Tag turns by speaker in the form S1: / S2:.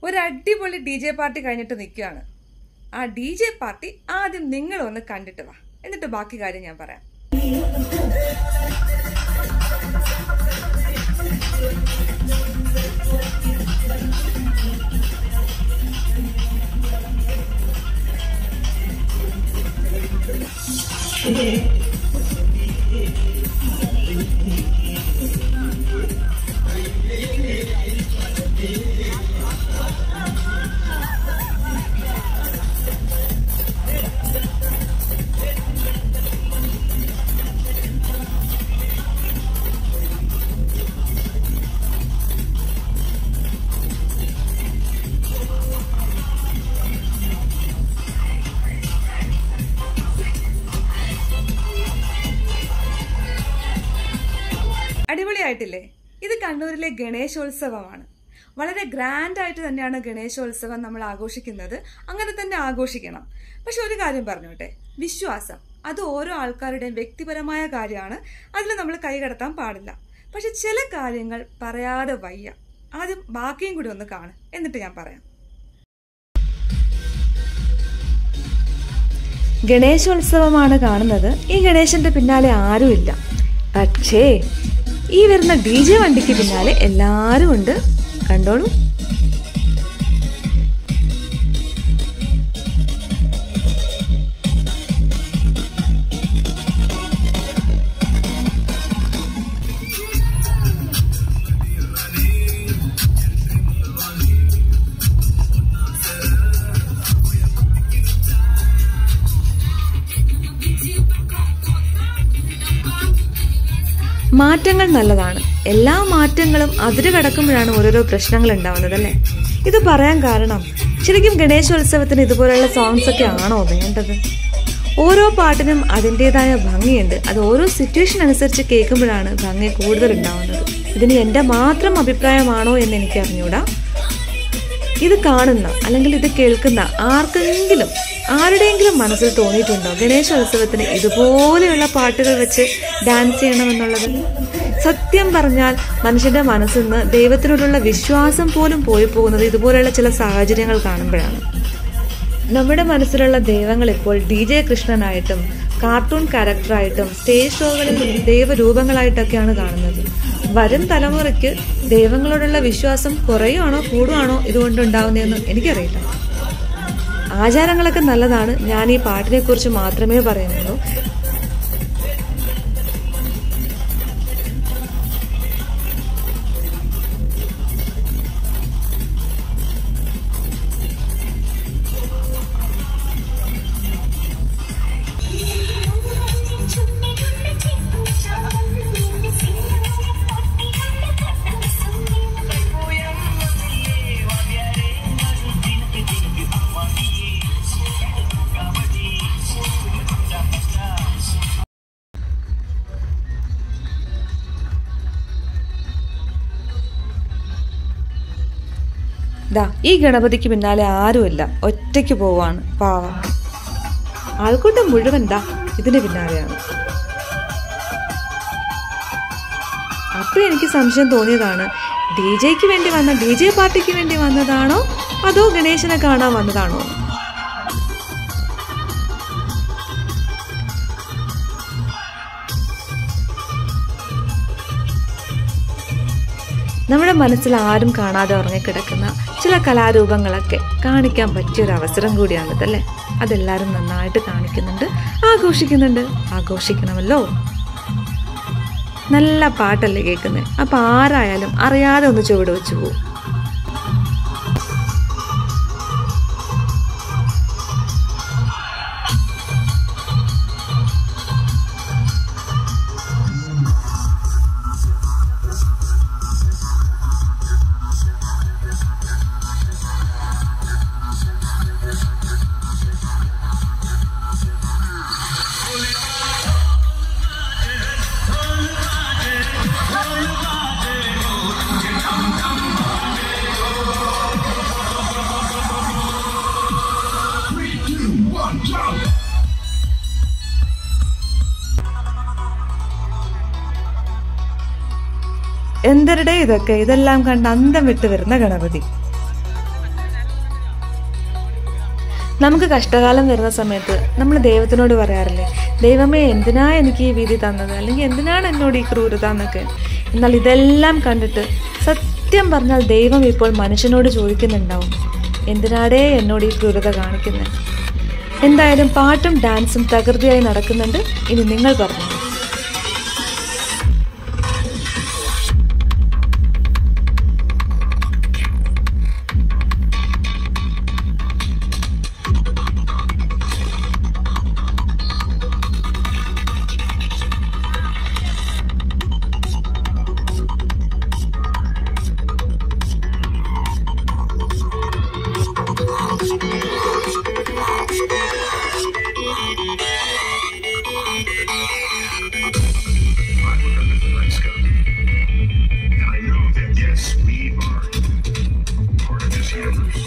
S1: ഒരു അടിപൊളി D J party കഴിഞ്ഞിട്ട് നിൽക്കുകയാണ് ആ ഡി ജെ പാർട്ടി ആദ്യം നിങ്ങളൊന്ന് കണ്ടിട്ട് വാ എന്നിട്ട് ബാക്കി കാര്യം ഞാൻ പറയാം അടിപൊളിയായിട്ടില്ലേ ഇത് കണ്ണൂരിലെ ഗണേശോത്സവമാണ് വളരെ ഗ്രാൻഡ് ആയിട്ട് തന്നെയാണ് ഗണേശോത്സവം നമ്മൾ ആഘോഷിക്കുന്നത് അങ്ങനെ തന്നെ ആഘോഷിക്കണം പക്ഷെ ഒരു കാര്യം പറഞ്ഞോട്ടെ വിശ്വാസം അത് ഓരോ ആൾക്കാരുടെയും വ്യക്തിപരമായ കാര്യമാണ് അതിൽ നമ്മൾ കൈകടത്താൻ പാടില്ല പക്ഷെ ചില കാര്യങ്ങൾ പറയാതെ വയ്യ ആദ്യം ബാക്കിയും കൂടി ഒന്ന് കാണ് എന്നിട്ട് ഞാൻ പറയാം ഗണേശോത്സവമാണ് കാണുന്നത് ഈ ഗണേശന്റെ പിന്നാലെ ആരുമില്ല പക്ഷേ ഈ വരുന്ന ഡി ജെ വണ്ടിക്ക് പിന്നാലെ എല്ലാവരും ഉണ്ട് കണ്ടോളൂ മാറ്റങ്ങൾ നല്ലതാണ് എല്ലാ മാറ്റങ്ങളും അതിര് കടക്കുമ്പോഴാണ് ഓരോരോ പ്രശ്നങ്ങൾ ഉണ്ടാവുന്നത് അല്ലേ ഇത് പറയാൻ കാരണം ശരിക്കും ഗണേശോത്സവത്തിന് ഇതുപോലെയുള്ള സോങ്സ് ഒക്കെ ആണോ വേണ്ടത് ഓരോ പാട്ടിനും അതിൻ്റെതായ ഭംഗിയുണ്ട് അത് ഓരോ സിറ്റുവേഷൻ അനുസരിച്ച് കേൾക്കുമ്പോഴാണ് ഭംഗി കൂടുതൽ ഉണ്ടാവുന്നത് ഇതിന് എൻ്റെ മാത്രം അഭിപ്രായമാണോ എന്ന് എനിക്ക് അറിഞ്ഞൂടാ ഇത് കാണുന്ന അല്ലെങ്കിൽ ഇത് കേൾക്കുന്ന ആർക്കെങ്കിലും ആരുടെയെങ്കിലും മനസ്സിൽ തോന്നിയിട്ടുണ്ടോ ഗണേശോത്സവത്തിന് ഇതുപോലെയുള്ള പാട്ടുകൾ വെച്ച് ഡാൻസ് ചെയ്യണമെന്നുള്ളത് സത്യം പറഞ്ഞാൽ മനുഷ്യന്റെ മനസ്സിൽ നിന്ന് ദൈവത്തിനോടുള്ള വിശ്വാസം പോലും പോയി പോകുന്നത് ഇതുപോലെയുള്ള ചില സാഹചര്യങ്ങൾ കാണുമ്പോഴാണ് നമ്മുടെ മനസ്സിലുള്ള ദൈവങ്ങൾ ഇപ്പോൾ ഡി ജെ കൃഷ്ണനായിട്ടും കാർട്ടൂൺ ക്യാരക്ടറായിട്ടും സ്റ്റേജ് ഷോകളിൽ ദൈവരൂപങ്ങളായിട്ടൊക്കെയാണ് കാണുന്നത് വരും തലമുറയ്ക്ക് ദൈവങ്ങളോടുള്ള വിശ്വാസം കുറയുവാണോ കൂടുവാണോ ഇതുകൊണ്ട് ഉണ്ടാവുന്നതെന്ന് എനിക്കറിയില്ല ആചാരങ്ങളൊക്കെ നല്ലതാണ് ഞാൻ ഈ പാട്ടിനെ കുറിച്ച് മാത്രമേ പറയുന്നുള്ളൂ ദാ ഈ ഗണപതിക്ക് പിന്നാലെ ആരുമില്ല ഒറ്റയ്ക്ക് പോവാണ് പാവം ആൾക്കൂട്ടം മുഴുവൻ ദാ ഇതിന് പിന്നാലെയാണ് അപ്പൊ എനിക്ക് സംശയം തോന്നിയതാണ് ഡി ജെക്ക് വേണ്ടി വന്ന ഡി ജെ പാർട്ടിക്ക് വേണ്ടി വന്നതാണോ അതോ ഗണേശനെ കാണാൻ വന്നതാണോ നമ്മുടെ മനസ്സിൽ ആരും കാണാതെ ഉറങ്ങിക്കിടക്കുന്ന ചില കലാരൂപങ്ങളൊക്കെ കാണിക്കാൻ പറ്റിയൊരു അവസരം കൂടിയാണിതല്ലേ അതെല്ലാവരും നന്നായിട്ട് കാണിക്കുന്നുണ്ട് ആഘോഷിക്കുന്നുണ്ട് ആഘോഷിക്കണമല്ലോ നല്ല പാട്ടല്ലേ കേൾക്കുന്നത് അപ്പം ആരായാലും അറിയാതെ ഒന്ന് ചുവട് വെച്ച് പോകും എന്തരുടെ ഇതൊക്കെ ഇതെല്ലാം കണ്ട് അന്തം വിട്ട് വരുന്ന ഗണപതി നമുക്ക് കഷ്ടകാലം വരുന്ന സമയത്ത് നമ്മൾ ദൈവത്തിനോട് പറയാറില്ലേ ദൈവമേ എന്തിനാ എനിക്ക് ഈ വിധി തന്നത് അല്ലെങ്കിൽ എന്തിനാണ് എന്നോട് ഈ ക്രൂരത എന്നൊക്കെ എന്നാൽ ഇതെല്ലാം കണ്ടിട്ട് സത്യം പറഞ്ഞാൽ ദൈവം ഇപ്പോൾ മനുഷ്യനോട് ചോദിക്കുന്നുണ്ടാവും എന്തിനാടേ എന്നോട് ഈ ക്രൂരത കാണിക്കുന്നത് എന്തായാലും പാട്ടും ഡാൻസും തകൃതിയായി നടക്കുന്നുണ്ട് ഇനി നിങ്ങൾ പറഞ്ഞു
S2: And I know that, yes, we are part of this universe.